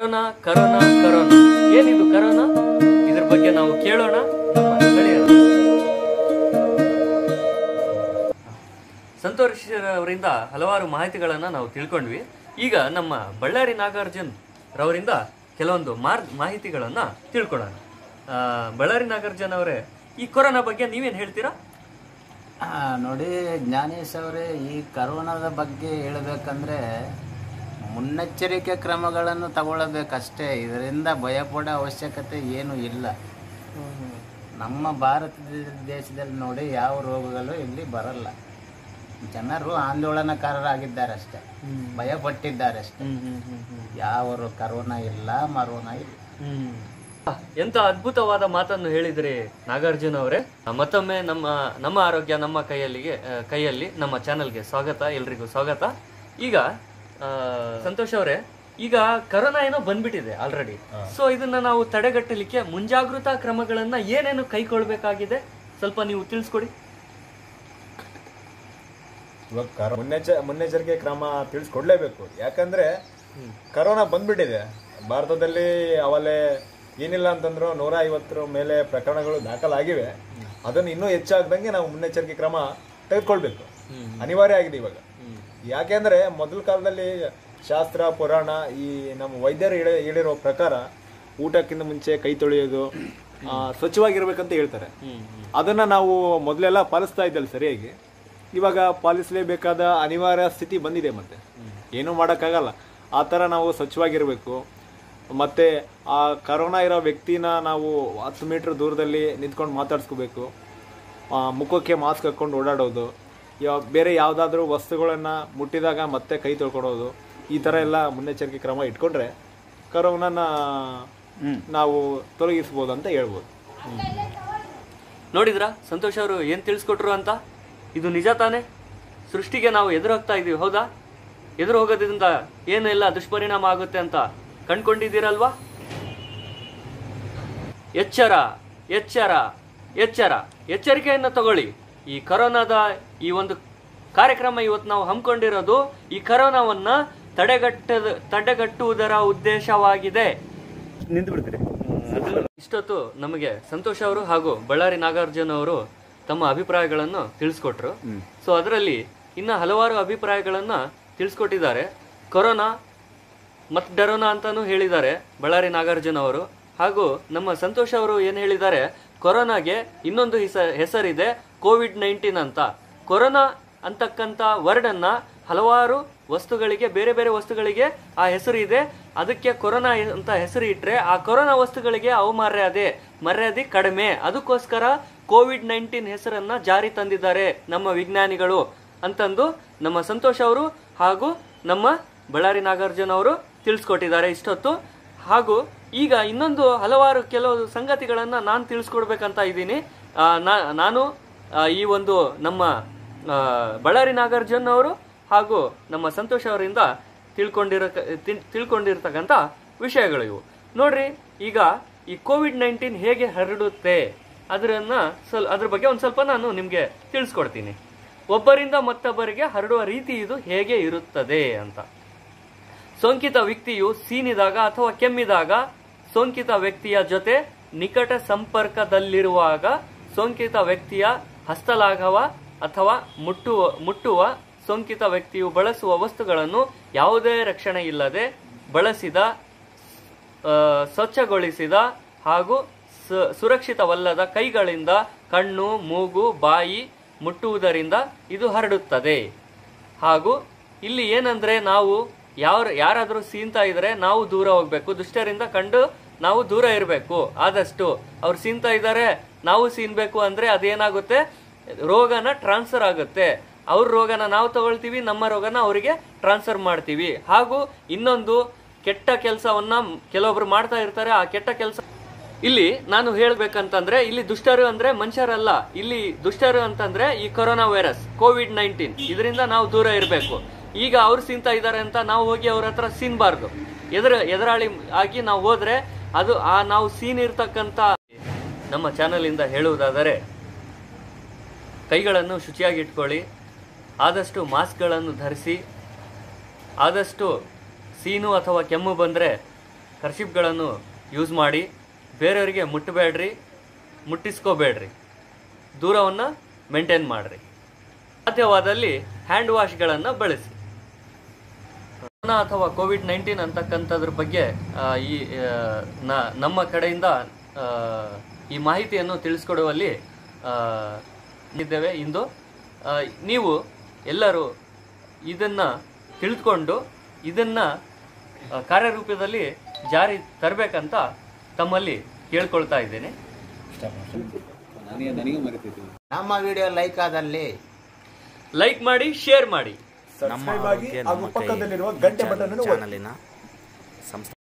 corona corona corona ಏನಿದು corona ಇದ್ರ ಬಗ್ಗೆ ನಾವು ಕೇಳೋಣ ನಮ್ಮ ಸ್ಥಳೀಯರು ಸಂತೋಷ್ ಅವರಿಂದ ಹಲವಾರು ಮಾಹಿತಿಗಳನ್ನು ನಾವು ತಿಳ್ಕೊಂಡ್ವಿ ಈಗ ನಮ್ಮ ಬಳ್ಳಾರಿ ನಾಗಾರ್ಜುನ್ ರವರಿಂದ ಕೆಲವೊಂದು ಮಾರ್ ಮಾಹಿತಿಗಳನ್ನ ತಿಳ್ಕೊಳ್ಳೋಣ ಆ, ಬಳ್ಳಾರಿ ನಾಗಾರ್ಜುನ್ ಅವರೇ ಈ ಕೊರೋನಾ ಬಗ್ಗೆ ನೀವೇನು ಹೇಳ್ತೀರಾ ಆ, ನೋಡಿ ಜ್ಞಾನೇಶ್ ಅವರೇ ಈ ಕರೋನಾದ ಬಗ್ಗೆ ಹೇಳಬೇಕಂದ್ರೆ ಮುನ್ನೆಚ್ಚರಿಕೆ ಕ್ರಮಗಳನ್ನು ತಗೊಳ್ಳಬೇಕಷ್ಟೇ ಇದರಿಂದ ಭಯಪಡೋ ಅವಶ್ಯಕತೆ ಏನೂ ಇಲ್ಲ ನಮ್ಮ ಭಾರತ ದೇಶದಲ್ಲಿ ನೋಡಿ ಯಾವ ರೋಗಗಳು ಇಲ್ಲಿ ಬರಲ್ಲ ಜನರು ಆಂದೋಲನಕಾರರಾಗಿದ್ದಾರೆ ಅಷ್ಟೇ ಭಯಪಟ್ಟಿದ್ದಾರೆ ಅಷ್ಟೇ ಯಾವ ರೋ- ಕರೋನಾ ಇಲ್ಲ ಮರೋನಾ ಇಲ್ಲ ಎಂತ ಅದ್ಭುತವಾದ ಮಾತನ್ನು ಹೇಳಿದ್ರಿ ನಾಗಾರ್ಜುನ ಅವರೇ ಮತ್ತೊಮ್ಮೆ ನಮ್ಮ ನಮ್ಮ ಆರೋಗ್ಯ ನಮ್ಮ ಕೈಯಲ್ಲಿಗೆ ಆ, ಕೈಯಲ್ಲಿ ನಮ್ಮ ಚಾನೆಲ್ಗೆ ಸ್ವಾಗತ ಎಲ್ರಿಗೂ ಸ್ವಾಗತ ಈಗ ಆ, ಸಂತೋಷ್ ಅವರೇ ಈಗ ಕರೋನಾ ಏನೋ ಬಂದ್ಬಿಟ್ಟಿದೆ ಆಲ್ರೆಡಿ ಸೊ ಇದನ್ನ ನಾವು ತಡೆಗಟ್ಟಲಿಕ್ಕೆ ಮುಂಜಾಗೃತಾ ಕ್ರಮಗಳನ್ನ ಏನೇನು ಕೈಗೊಳ್ಬೇಕಾಗಿದೆ ಸ್ವಲ್ಪ ನೀವು ತಿಳಿಸ್ಕೊಡಿ ಇವಾಗ ಕರೋ ಮುನ್ನೆಚ್ಚ ಮುನ್ನೆಚ್ಚರಿಕೆ ಕ್ರಮ ತಿಳಿಸ್ಕೊಡ್ಲೇಬೇಕು ಯಾಕಂದ್ರೆ ಕರೋನಾ ಬಂದ್ಬಿಟ್ಟಿದೆ ಭಾರತದಲ್ಲಿ ಅವಲೇ ಏನಿಲ್ಲ ಅಂತಂದ್ರು ನೂರ ಐವತ್ತರ ಮೇಲೆ ಪ್ರಕರಣಗಳು ದಾಖಲಾಗಿವೆ ಅದನ್ನು ಇನ್ನೂ ಹೆಚ್ಚಾಗ್ದಂಗೆ ನಾವು ಮುನ್ನೆಚ್ಚರಿಕೆ ಕ್ರಮ ತೆಗೆದುಕೊಳ್ಬೇಕು ಅನಿವಾರ್ಯ ಆಗಿದೆ ಇವಾಗ ಯಾಕೆಂದ್ರೆ ಮೊದಲ ಕಾಲದಲ್ಲಿ ಶಾಸ್ತ್ರ ಪುರಾಣ ಈ ನಮ್ಮ ವೈದ್ಯರು ಹೇಳಿ ಹೇಳಿರೋ ಪ್ರಕಾರ ಊಟಕ್ಕಿಂತ ಮುಂಚೆ ಕೈ ತೊಳೆಯೋದು ಆ, ಸ್ವಚ್ಛವಾಗಿರ್ಬೇಕಂತ ಹೇಳ್ತಾರೆ ಅದನ್ನ ನಾವು ಮೊದಲೆಲ್ಲ ಪಾಲಿಸ್ತಾ ಇದ್ದಲ್ಲ ಸರಿಯಾಗಿ ಇವಾಗ ಪಾಲಿಸಲೇಬೇಕಾದ ಅನಿವಾರ್ಯ ಸ್ಥಿತಿ ಬಂದಿದೆ ಮತ್ತೆ ಏನೂ ಮಾಡೋಕ್ಕಾಗಲ್ಲ ಆ ಥರ ನಾವು ಸ್ವಚ್ಛವಾಗಿರಬೇಕು ಮತ್ತೆ ಆ ಕರೋನಾ ಇರೋ ವ್ಯಕ್ತಿನ ನಾವು ಹತ್ತು ಮೀಟ್ರ್ ದೂರದಲ್ಲಿ ನಿಂತ್ಕೊಂಡು ಮಾತಾಡ್ಸ್ಕೋಬೇಕು ಆ, ಮುಖಕ್ಕೆ ಮಾಸ್ಕ್ ಹಾಕ್ಕೊಂಡು ಓಡಾಡೋದು ಯಾವ ಬೇರೆ ಯಾವುದಾದ್ರೂ ವಸ್ತುಗಳನ್ನು ಮುಟ್ಟಿದಾಗ ಮತ್ತೆ ಕೈ ತೊಳ್ಕೊಡೋದು ಈ ಥರ ಎಲ್ಲ ಮುನ್ನೆಚ್ಚರಿಕೆ ಕ್ರಮ ಇಟ್ಕೊಂಡ್ರೆ ಕರೋನಾನ ನಾವು ತೊಲಗಿಸ್ಬೋದು ಅಂತ ಹೇಳ್ಬೋದು ನೋಡಿದ್ರಾ ಸಂತೋಷ್ ಅವರು ಏನ್ ತಿಳಿಸ್ಕೊಟ್ರು ಅಂತ ಇದು ನಿಜ ತಾನೇ ಸೃಷ್ಟಿಗೆ ನಾವು ಎದುರು ಹೋಗ್ತಾ ಇದೀವಿ ಹೌದಾ ಎದುರು ಹೋಗೋದ್ರಿಂದ ಏನೆಲ್ಲ ದುಷ್ಪರಿಣಾಮ ಆಗುತ್ತೆ ಅಂತ ಕಂಡ್ಕೊಂಡಿದ್ದೀರಲ್ವಾ ಎಚ್ಚರ ಎಚ್ಚರ ಎಚ್ಚರ ಎಚ್ಚರಿಕೆಯನ್ನು ತಗೊಳ್ಳಿ ಈ ಕರೋನಾದ ಈ ಒಂದು ಕಾರ್ಯಕ್ರಮ ಇವತ್ತು ನಾವು ಹಮ್ಮಿಕೊಂಡಿರೋದು ಈ ಕರೋನಾವನ್ನ ತಡೆಗಟ್ಟದ ತಡೆಗಟ್ಟುವುದರ ಉದ್ದೇಶವಾಗಿದೆ ಇಷ್ಟೊತ್ತು ನಮಗೆ ಸಂತೋಷ್ ಅವರು ಹಾಗೂ ಬಳ್ಳಾರಿ ನಾಗಾರ್ಜುನ ಅವರು ತಮ್ಮ ಅಭಿಪ್ರಾಯಗಳನ್ನು ತಿಳಿಸ್ಕೊಟ್ರು ಸೊ ಅದರಲ್ಲಿ ಇನ್ನ ಹಲವಾರು ಅಭಿಪ್ರಾಯಗಳನ್ನ ತಿಳಿಸ್ಕೊಟ್ಟಿದ್ದಾರೆ ಕೊರೋನಾ ಮತ್ ಡರೋನಾ ಅಂತಾನು ಹೇಳಿದ್ದಾರೆ ಬಳ್ಳಾರಿ ನಾಗಾರ್ಜುನ ಅವರು ಹಾಗೂ ನಮ್ಮ ಸಂತೋಷ್ ಅವರು ಏನು ಹೇಳಿದ್ದಾರೆ ಕೊರೋನಾಗೆ ಇನ್ನೊಂದು ಹೆಸ- ಹೆಸರಿದೆ ಕೋವಿಡ್ ನೈನ್ಟೀನ್ ಅಂತ ಕೊರೋನಾ ಅಂತಕ್ಕಂಥ ವರ್ಡ್ ಅನ್ನ ಹಲವಾರು ವಸ್ತುಗಳಿಗೆ ಬೇರೆ ಬೇರೆ ವಸ್ತುಗಳಿಗೆ ಆ ಹೆಸರು ಇದೆ ಅದಕ್ಕೆ ಕೊರೋನಾ ಅಂತ ಹೆಸರು ಇಟ್ರೆ ಆ ಕೊರೋನಾ ವಸ್ತುಗಳಿಗೆ ಅವಮರ್ಯಾದೆ ಮರ್ಯಾದೆ ಕಡಿಮೆ ಅದಕ್ಕೋಸ್ಕರ ಕೋವಿಡ್ ನೈನ್ಟೀನ್ ಹೆಸರನ್ನ ಜಾರಿ ತಂದಿದ್ದಾರೆ ನಮ್ಮ ವಿಜ್ಞಾನಿಗಳು ಅಂತಂದು ನಮ್ಮ ಸಂತೋಷ್ ಅವರು ಹಾಗೂ ನಮ್ಮ ಬಳ್ಳಾರಿ ನಾಗಾರ್ಜುನ ಅವರು ತಿಳಿಸ್ಕೊಟ್ಟಿದ್ದಾರೆ ಇಷ್ಟೊತ್ತು ಹಾಗೂ ಈಗ ಇನ್ನೊಂದು ಹಲವಾರು ಕೆಲವು ಸಂಗತಿಗಳನ್ನ ನಾನು ತಿಳಿಸ್ಕೊಡ್ಬೇಕಂತ ಇದ್ದೀನಿ ಆ, ನಾ- ನಾನು ಆ, ಈ ಒಂದು ನಮ್ಮ ಆ, ಬಳ್ಳಾರಿ ನಾಗಾರ್ಜುನ್ ಅವರು ಹಾಗೂ ನಮ್ಮ ಸಂತೋಷ್ ಅವರಿಂದ ತಿಳ್ಕೊಂಡಿರ ತಿಳ್ಕೊಂಡಿರ್ತಕ್ಕಂಥ ವಿಷಯಗಳು ಇವು ನೋಡ್ರಿ ಈಗ ಈ ಕೋವಿಡ್ ನೈನ್ಟೀನ್ ಹೇಗೆ ಹರಡುತ್ತೆ ಅದರನ್ನ ಸ್ವಲ್ ಅದ್ರ ಬಗ್ಗೆ ಒಂದು ಸ್ವಲ್ಪ ನಾನು ನಿಮಗೆ ತಿಳಿಸ್ಕೊಡ್ತೀನಿ ಒಬ್ಬರಿಂದ ಮತ್ತೊಬ್ಬರಿಗೆ ಹರಡುವ ರೀತಿ ಇದು ಹೇಗೆ ಇರುತ್ತದೆ ಅಂತ ಸೋಂಕಿತ ವ್ಯಕ್ತಿಯು ಸೀನಿದಾಗ ಅಥವಾ ಕೆಮ್ಮಿದಾಗ ಸೋಂಕಿತ ವ್ಯಕ್ತಿಯ ಜೊತೆ ನಿಕಟ ಸಂಪರ್ಕದಲ್ಲಿರುವಾಗ ಸೋಂಕಿತ ವ್ಯಕ್ತಿಯ ಹಸ್ತಲಾಘವ ಅಥವಾ ಮುಟ್ಟುವ ಮುಟ್ಟುವ ಸೋಂಕಿತ ವ್ಯಕ್ತಿಯು ಬಳಸುವ ವಸ್ತುಗಳನ್ನು ಯಾವುದೇ ರಕ್ಷಣೆ ಇಲ್ಲದೆ ಬಳಸಿದ ಆ, ಸ್ವಚ್ಛಗೊಳಿಸಿದ ಹಾಗೂ ಸು- ಸುರಕ್ಷಿತವಲ್ಲದ ಕೈಗಳಿಂದ ಕಣ್ಣು ಮೂಗು ಬಾಯಿ ಮುಟ್ಟುವುದರಿಂದ ಇದು ಹರಡುತ್ತದೆ ಹಾಗೂ ಇಲ್ಲಿ ಏನಂದ್ರೆ ನಾವು ಯಾವ ಯಾರಾದರೂ ಸೀನ್ತಾ ಇದ್ರೆ ನಾವು ದೂರ ಹೋಗ್ಬೇಕು ದುಷ್ಟರಿಂದ ಕಂಡು ನಾವು ದೂರ ಇರಬೇಕು ಆದಷ್ಟು ಅವ್ರು ಸೀನ್ತಾ ಇದ್ದಾರೆ ನಾವು ಸೀನ್ಬೇಕು ಅಂದ್ರೆ ಅದೇನಾಗುತ್ತೆ ರೋಗನ ಟ್ರಾನ್ಸ್ಫರ್ ಆಗುತ್ತೆ ಅವ್ರ ರೋಗನ ನಾವು ತಗೊಳ್ತೀವಿ ನಮ್ಮ ರೋಗನ ಅವರಿಗೆ ಟ್ರಾನ್ಸ್ಫರ್ ಮಾಡ್ತೀವಿ ಹಾಗೂ ಇನ್ನೊಂದು ಕೆಟ್ಟ ಕೆಲಸವನ್ನ ಕೆಲವೊಬ್ರು ಮಾಡ್ತಾ ಇರ್ತಾರೆ ಆ ಕೆಟ್ಟ ಕೆಲಸ ಇಲ್ಲಿ ನಾನು ಹೇಳ್ಬೇಕಂತಂದ್ರೆ ಇಲ್ಲಿ ದುಷ್ಟರು ಅಂದ್ರೆ ಮನುಷ್ಯರಲ್ಲ ಇಲ್ಲಿ ದುಷ್ಟರು ಅಂತಂದ್ರೆ ಈ ಕೊರೋನಾ ವೈರಸ್ ಕೋವಿಡ್ ನೈನ್ಟೀನ್ ಇದರಿಂದ ನಾವು ದೂರ ಇರಬೇಕು ಈಗ ಅವ್ರು ಸೀನ್ತಾ ಇದ್ದಾರೆ ಅಂತ ನಾವು ಹೋಗಿ ಅವ್ರ ಹತ್ರ ಸೀನ್ಬಾರ್ದು ಎದುರ ಎದುರಾಳಿ ಆಗಿ ನಾವು ಹೋದ್ರೆ ಅದು ಆ ನಾವು ಸೀನ್ ಇರ್ತಕ್ಕಂಥ ನಮ್ಮ ಚಾನಲ್ ಇಂದ ಹೇಳುವುದಾದರೆ ಕೈಗಳನ್ನು ಶುಚಿಯಾಗಿ ಇಟ್ಕೊಳ್ಳಿ ಆದಷ್ಟು ಮಾಸ್ಕ್ಗಳನ್ನು ಧರಿಸಿ ಆದಷ್ಟು ಸೀನು ಅಥವಾ ಕೆಮ್ಮು ಬಂದರೆ ಕರ್ಶಿಪ್ಗಳನ್ನು ಯೂಸ್ ಮಾಡಿ ಬೇರೆಯವರಿಗೆ ಮುಟ್ಟಬೇಡ್ರಿ ಮುಟ್ಟಿಸ್ಕೋಬೇಡ್ರಿ ದೂರವನ್ನು ಮೇಂಟೈನ್ ಮಾಡಿರಿ ಸಾಧ್ಯವಾದಲ್ಲಿ ಹ್ಯಾಂಡ್ ವಾಶ್ಗಳನ್ನು ಬಳಸಿ ಕೊರೋನಾ ಅಥವಾ ಕೋವಿಡ್ ನೈನ್ಟೀನ್ ಅಂತಕ್ಕಂಥದ್ರ ಬಗ್ಗೆ ಆ, ಈ ಆ, ನ- ನಮ್ಮ ಕಡೆಯಿಂದ ಆ, ಈ ಮಾಹಿತಿಯನ್ನು ತಿಳಿಸ್ಕೊಡುವಲ್ಲಿ ಆ, ಇದ್ದೇವೆ ಇಂದು ಆ, ನೀವು ಎಲ್ಲರೂ ಇದನ್ನ ತಿಳಿದುಕೊಂಡು ಇದನ್ನ ಆ, ಕಾರ್ಯರೂಪದಲ್ಲಿ ಜಾರಿ ತರಬೇಕಂತ ತಮ್ಮಲ್ಲಿ ಕೇಳ್ಕೊಳ್ತಾ ಇದ್ದೇನೆ ನಮ್ಮ ವಿಡಿಯೋ ಲೈಕ್ ಆದಲ್ಲಿ ಲೈಕ್ ಮಾಡಿ ಶೇರ್ ಮಾಡಿ ಸಬ್ಸ್ಕ್ರೈಬ್ ಆಗಿ ಹಾಗೂ ಪಕ್ಕದಲ್ಲಿರುವ ಗಂಟೆ ಬಟನ್ ಚಾನಲಿನ ಸಂಸ್ಥೆ